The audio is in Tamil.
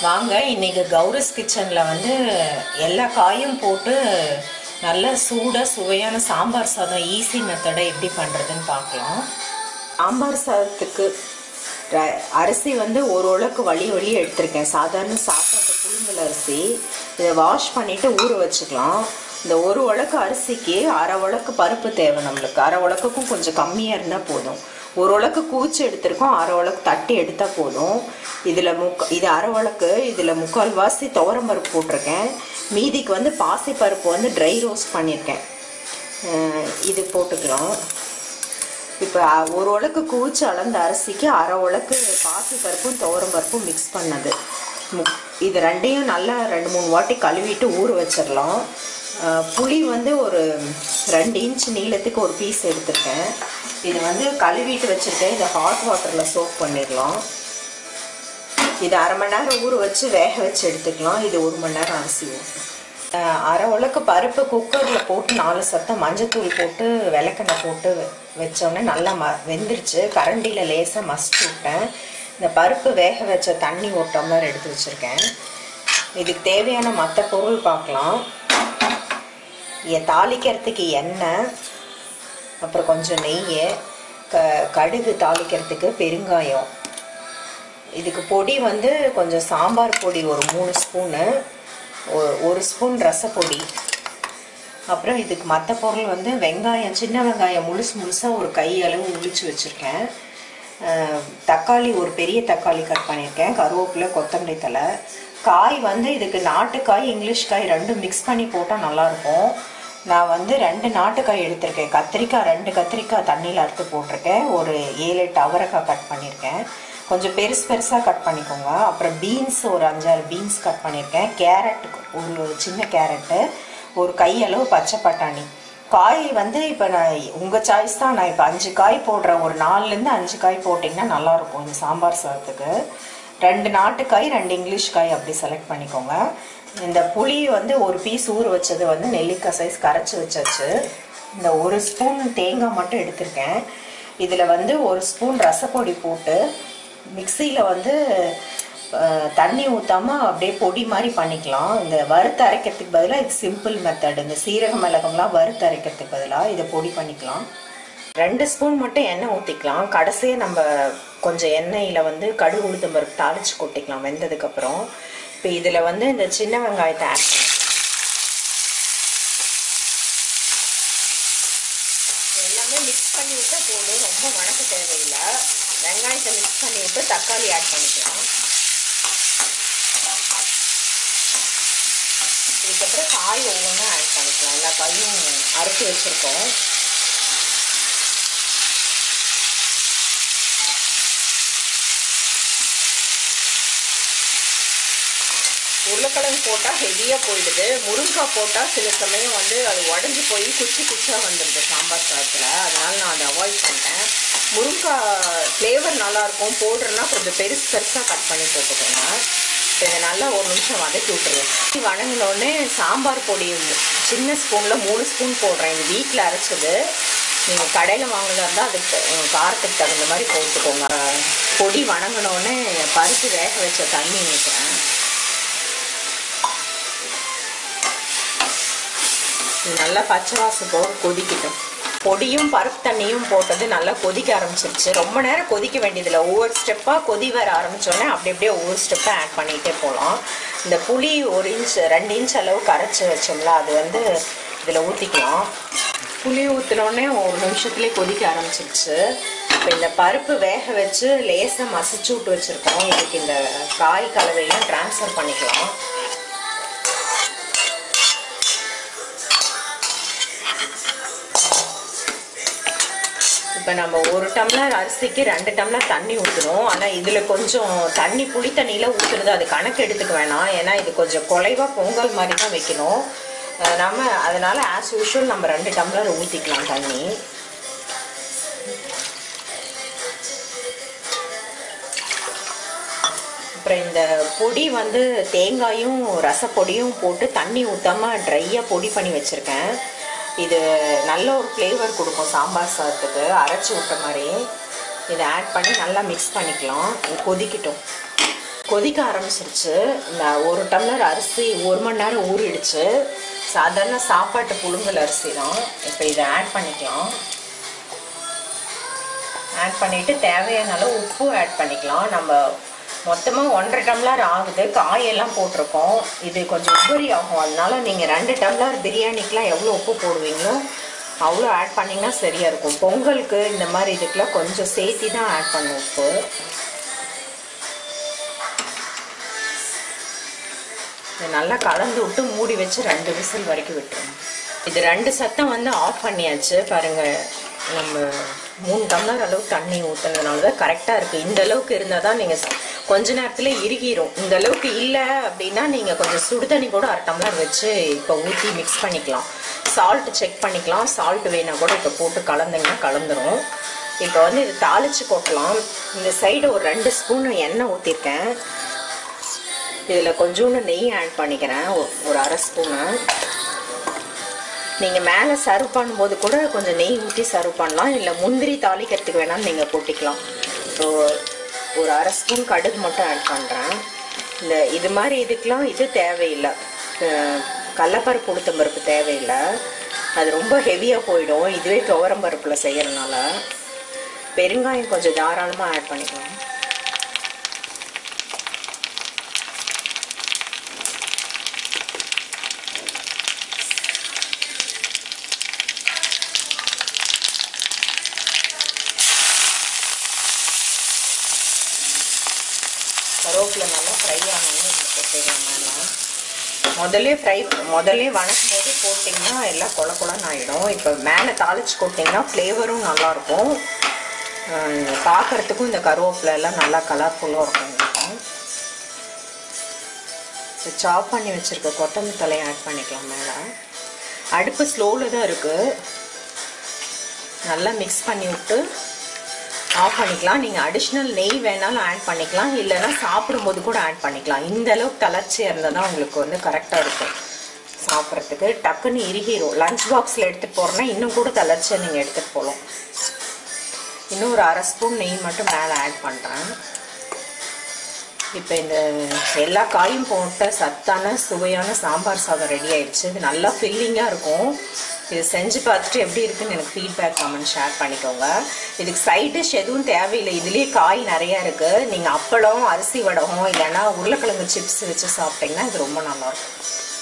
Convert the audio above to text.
வாங்க இன்னைக்கு கௌரஸ் கிச்சனில் வந்து எல்லா காயும் போட்டு நல்ல சூடாக சுவையான சாம்பார் சாதம் ஈஸி மெத்தடை எப்படி பண்ணுறதுன்னு பார்க்கலாம் சாம்பார் சாதத்துக்கு ர- அரிசி வந்து ஒரு உலக்கு வழி வழி எடுத்திருக்கேன் சாதாரண சாப்பாட்டு புழுங்கல் அரிசி இதை வாஷ் பண்ணிவிட்டு ஊற வச்சுக்கலாம் இந்த ஒரு உலக்கு அரிசிக்கு அரை உலக்கு பருப்பு தேவை நம்மளுக்கு அரை உலக்குக்கும் கொஞ்சம் கம்மியாக இருந்தால் போதும் ஒரு உலக்கு கூச்சி எடுத்திருக்கோம் அரை உலக்கு தட்டி எடுத்தால் போதும் இதில் முக்க இது அரை உலக்கு இதில் முக்கால்வாசி துவரம் பருப்பு போட்டிருக்கேன் மீதிக்கு வந்து பாசி பருப்பு வந்து ட்ரை ரோஸ்ட் பண்ணியிருக்கேன் அஹ் இது போட்டுக்கலாம் இப்போ ஒரு உலக்கு கூச்சு அளந்த அரிசிக்கு அரை உலக்கு பாசி பருப்பும் துவரம் பருப்பும் மிக்ஸ் பண்ணது மு- இது ரெண்டையும் நல்லா ரெண்டு மூணு வாட்டி கழுவிட்டு ஊற வச்சிடலாம் அஹ் புளி வந்து ஒரு ரெண்டு இன்ச் நீளத்துக்கு ஒரு பீஸ் எடுத்திருக்கேன் இது வந்து கழுவிட்டு வச்சுருக்கேன் இதை ஹாட் வாட்டரில் சோக் பண்ணிடலாம் இது அரை மணி நேரம் ஊற வச்சு வேக வச்சு எடுத்துக்கலாம் இது ஒரு மணி நேரம் அரிசி ஊறும். அஹ் அரை உலக்கு பருப்பு குக்கரில் போட்டு நாலு சத்தம் மஞ்சத்தூள் போட்டு விளக்கெண்ணெய் போட்டு வெ- வச்சோடனே நல்லா ம வெந்துருச்சு கரண்டியில் லேசாக மசிச்சு விட்டேன் இந்த பருப்பு வேக வச்ச தண்ணி ஒரு டம்ளர் எடுத்து வச்சுருக்கேன் இதுக்கு தேவையான மற்ற பொருள் பார்க்கலாம் இதை தாளிக்கிறதுக்கு எண்ணெய் அப்புறம் கொஞ்சம் நெய் க கடுகு தாளிக்கிறதுக்கு பெருங்காயம் இதுக்கு பொடி வந்து கொஞ்சம் சாம்பார் பொடி ஒரு மூணு ஸ்பூனு ஒ- ஒரு ஸ்பூன் ரசப்பொடி அப்புறம் இதுக்கு மற்ற பொருள் வந்து வெங்காயம் சின்ன வெங்காயம் முழுசு முழுசாக ஒரு கை அளவு உளிச்சு வச்சுருக்கேன் அஹ், தக்காளி ஒரு பெரிய தக்காளி கட் பண்ணியிருக்கேன் கருவேப்பிலை கொத்தமல்லி தலை காய் வந்து இதுக்கு நாட்டுக்காய் இங்கிலீஷ் காய் ரெண்டும் மிக்ஸ் பண்ணி போட்டால் நல்லாயிருக்கும் நான் வந்து ரெண்டு நாட்டுக்காய் எடுத்திருக்கேன் கத்திரிக்காய் ரெண்டு கத்திரிக்காய் தண்ணியில் அறுத்து போட்டிருக்கேன் ஒரு ஏழு எட்டு அவரைக்காய் கட் பண்ணியிருக்கேன் கொஞ்சம் பெருசு பெருசாக கட் பண்ணிக்கோங்க அப்புறம் பீன்ஸ் ஒரு அஞ்சாறு பீன்ஸ் கட் பண்ணியிருக்கேன் கேரட் ஒரு சின்ன கேரட்டு ஒரு கையளவு பச்சை பட்டாணி காய் வந்து இப்போ நான் உங்கள் சாய்ஸ் தான் நான் இப்போ அஞ்சு காய் போடுறேன் ஒரு நாலுலேருந்து அஞ்சு காய் போட்டிங்கன்னா நல்லாயிருக்கும் இந்த சாம்பார் சாதத்துக்கு ரெண்டு நாட்டுக்காய் ரெண்டு இங்கிலீஷ் காய் அப்படி செலக்ட் பண்ணிக்கோங்க இந்த புளி வந்து ஒரு பீஸ் ஊற வச்சது வந்து நெல்லிக்காய் சைஸ் கரைச்சி வச்சாச்சு இந்த ஒரு ஸ்பூன் தேங்காய் மட்டும் எடுத்திருக்கேன் இதில் வந்து ஒரு ஸ்பூன் ரசப்பொடி போட்டு மிக்சியில் வந்து அஹ், தண்ணி ஊற்றாம அப்படியே பொடி மாதிரி பண்ணிக்கலாம் இந்த வறுத்து அரைக்கிறதுக்கு பதிலாக இது சிம்பிள் மெத்தட் இந்த சீரக மிளகம்லாம் வறுத்து அரைக்கிறதுக்கு பதிலாக இதை பொடி பண்ணிக்கலாம் ரெண்டு ஸ்பூன் மட்டும் எண்ணெய் ஊற்றிக்கலாம் கடைசியாக நம்ம கொஞ்சம் எண்ணெயில் வந்து கடுகு உளுத்தம் பருப்பு தாளிச்சு கொட்டிக்கலாம் வெந்ததுக்கப்புறம் இப்போ இதில் வந்து இந்த சின்ன வெங்காயத்தை ஆட் பண்ணிக்கலாம் எல்லாமே மிக்ஸ் பண்ணி விட்டா போதும் ரொம்ப வணக்க தேவையில்லை வெங்காயத்தை மிக்ஸ் பண்ணி விட்டு தக்காளி ஆட் பண்ணிக்கலாம் இதுக்கப்புறம் காய் ஒவ்வொன்றும் ஆட் பண்ணிக்கலாம் எல்லா காயும் அறுத்து வச்சுருக்கோம் உருளைக்கிழங்கு போட்டால் ஹெவியாக போயிடுது முருங்கைக்காய் போட்டால் சில சமயம் வந்து அது உடஞ்சி போய் குச்சி குச்சியாக வந்துடுது சாம்பார் சாதத்தில் அதனால நான் அதை அவாய்ட் பண்ணிட்டேன் முருங்கைக்காய் ஃப்ளேவர் நல்லாயிருக்கும் போடுறேன்னா கொஞ்சம் பெருசு பெருசாக கட் பண்ணி போட்டுக்கோங்க இப்போ இதை நல்லா ஒரு நிமிஷம் வதக்கி விட்டுருவேன் வணங்கினோடனே சாம்பார் பொடி சின்ன ஸ்பூனில் மூணு ஸ்பூன் போடுறேன் இது வீட்டில் அரைச்சது நீங்கள் கடையில் வாங்குறதா இருந்தால் அதுக்கு உங்க காரத்துக்கு தகுந்த மாதிரி போட்டுக்கோங்க பொடி வணங்கினோடனே பருப்பு வேக வச்ச தண்ணி ஊற்றுறேன் இது நல்லா பச்சை வாசம் போக கொதிக்கட்டும் பொடியும் பருப்பு தண்ணியும் போட்டது நல்லா கொதிக்க ஆரம்பிச்சிருச்சு ரொம்ப நேரம் கொதிக்க வேண்டியதில்லை ஒவ்வொரு ஸ்டெப்பாக கொதி வர ஆரம்பித்தோடனே அப்படி அப்படியே ஒவ்வொரு ஸ்டெப்பாக ஆட் பண்ணிகிட்டே போகலாம் இந்த புளி ஒரு இன்ச் ரெண்டு இன்ச் அளவு கரைச்சி வச்சோம்ல அது வந்து இதில் ஊற்றிக்கலாம் புளி ஊற்றினோடனே ஒரு நிமிஷத்துலேயே கொதிக்க ஆரம்பிச்சிருச்சு இப்போ இந்த பருப்பு வேக வச்சு லேசாக மசிச்சு விட்டு வச்சுருக்கோம் இதுக்கு இந்த காய் கலவையெல்லாம் ட்ரான்ஸ்ஃபர் பண்ணிக்கலாம் இப்போ நம்ம ஒரு டம்ளர் அரிசிக்கு ரெண்டு டம்ளர் தண்ணி ஊற்றணும் ஆனால் இதில் கொஞ்சம் தண்ணி புளி தண்ணியில் ஊற்றுறது அது கணக்கு எடுத்துக்க வேணாம் ஏன்னா இது கொஞ்சம் குலைவாக பொங்கல் மாதிரி தான் வைக்கணும் அஹ் நம்ம அதனால் ஆஸ் யூஷுவல் நம்ம ரெண்டு டம்ளர் ஊற்றிக்கலாம் தண்ணி அப்புறம் இந்த பொடி வந்து தேங்காயும் ரசப்பொடியும் போட்டு தண்ணி ஊற்றாமல் ட்ரையாக பொடி பண்ணி வச்சுருக்கேன் இது நல்ல ஒரு ஃப்ளேவர் கொடுக்கும் சாம்பார் சாதத்துக்கு அரைச்சி விட்ட மாதிரி இதை ஆட் பண்ணி நல்லா மிக்ஸ் பண்ணிக்கலாம் இது கொதிக்கட்டும் கொதிக்க ஆரம்பிச்சிருச்சு இந்த ஒரு டம்ளர் அரிசி ஒரு மணி நேரம் ஊறிடுச்சு சாதாரண சாப்பாட்டு புழுங்கல் அரிசி தான் இப்போ இதை ஆட் பண்ணிக்கலாம் ஆட் பண்ணிவிட்டு தேவையான அளவு உப்பு ஆட் பண்ணிக்கலாம் நம்ம மொத்தமாக ஒன்றரை டம்ளர் ஆகுது காயெல்லாம் போட்டிருக்கோம் இது கொஞ்சம் உபரி ஆகும் அதனால நீங்கள் ரெண்டு டம்ளர் பிரியாணிக்கெலாம் எவ்வளோ உப்பு போடுவீங்களோ அவ்வளோ ஆட் பண்ணிங்கன்னா சரியாக இருக்கும் பொங்கலுக்கு இந்த மாதிரி இதுக்கெலாம் கொஞ்சம் சேர்த்தி தான் ஆட் பண்ணும் உப்பு இதை நல்லா கலந்து விட்டு மூடி வச்சு ரெண்டு விசில் வரைக்கும் விட்டுருங்க இது ரெண்டு சத்தம் வந்து ஆஃப் பண்ணியாச்சு பாருங்கள் நம்ம மூணு டம்ளர் அளவு தண்ணி ஊற்றுனதுனால தான் கரெக்டாக இருக்குது இந்த அளவுக்கு இருந்தால் தான் நீங்கள் கொஞ்ச நேரத்தில் இறுகிரும் இந்த அளவுக்கு இல்லை அப்படின்னா நீங்கள் கொஞ்சம் சுடு தண்ணி கூட அரை டம்ளர் வச்சு இப்போ ஊற்றி மிக்ஸ் பண்ணிக்கலாம் சால்ட் செக் பண்ணிக்கலாம் சால்ட் வேணால் கூட இப்போ போட்டு கலந்தீங்கன்னா கலந்துரும் இப்போ வந்து இது தாளித்து கொட்டலாம் இந்த சைடு ஒரு ரெண்டு ஸ்பூன் எண்ணெய் ஊற்றிருக்கேன் இதில் கொஞ்சோண்டு நெய் ஆட் பண்ணிக்கிறேன் ஒரு அரை ஸ்பூனு நீங்கள் மேலே சர்வ் பண்ணும்போது கூட கொஞ்சம் நெய் ஊற்றி சர்வ் பண்ணலாம் இல்லை முந்திரி தாளிக்கிறதுக்கு வேணாலும் நீங்கள் போட்டிக்கலாம் ஸோ ஒரு அரை ஸ்பூன் கடுகு மட்டும் ஆட் பண்ணுறேன் இந்த இது மாதிரி இதுக்கெலாம் இது தேவையில்லை கடலப்பருப்பு உளுத்தம்பருப்பு தேவையில்லை அது ரொம்ப ஹெவியாக போயிடும் இதுவே துவரம் பருப்பில் செய்கிறதுனால பெருங்காயம் கொஞ்சம் தாராளமாக ஆட் பண்ணிக்கலாம் கருவேப்பிலை நல்லா ஃப்ரை ஆனோன்னு இதில் போட்டுக்கலாம் மேலே முதல்ல ஃப்ரை முதல்ல வணக்கும் போது போட்டிங்கன்னா எல்லாம் கொல கொலன்னு ஆகிடும் இப்போ மேலே தாளிச்சு போட்டிங்கன்னா ஃப்ளேவரும் நல்லாயிருக்கும் பார்க்குறதுக்கும் இந்த கருவேப்பிலை எல்லாம் நல்லா கலர்ஃபுல்லாக இருக்கும் இருக்கும் இப்போ சாப் பண்ணி வச்சுருக்க கொத்தமல்லி தலையை ஆட் பண்ணிக்கலாம் மேலே அடுப்பு ஸ்லோவில் தான் இருக்குது நல்லா மிக்ஸ் பண்ணி விட்டு ஆஃப் பண்ணிக்கலாம் நீங்கள் அடிஷ்னல் நெய் வேணாலும் ஆட் பண்ணிக்கலாம் இல்லைன்னா சாப்பிடும்போது கூட ஆட் பண்ணிக்கலாம் இந்த அளவுக்கு தளர்ச்சியாக இருந்தால் தான் உங்களுக்கு வந்து கரெக்டாக இருக்கும் சாப்பிட்றதுக்கு டக்குன்னு இறுகிரும் லஞ்ச் பாக்ஸில் எடுத்துகிட்டு போகிறோன்னா இன்னும் கூட தளர்ச்சியாக நீங்கள் எடுத்துகிட்டு போகலாம் இன்னும் ஒரு அரை ஸ்பூன் நெய் மட்டும் மேலே ஆட் பண்ணுறேன் இப்போ இந்த எல்லா காயும் போட்ட சத்தான சுவையான சாம்பார் சாதம் ரெடி ஆயிடுச்சு இது நல்லா ஃபில்லிங்காக இருக்கும் இது செஞ்சு பார்த்துட்டு எப்படி இருக்குன்னு எனக்கு ஃபீட்பேக் கமெண்ட் ஷேர் பண்ணிக்கோங்க இதுக்கு சைட் டிஷ் எதுவும் தேவையில்லை இதுலேயே காய் நிறையா இருக்குது நீங்கள் அப்பளம் அரிசி வடகம் இல்லைன்னா உருளைக்கிழங்கு சிப்ஸ் வச்சு சாப்பிட்டிங்கன்னா இது ரொம்ப நல்லாயிருக்கும்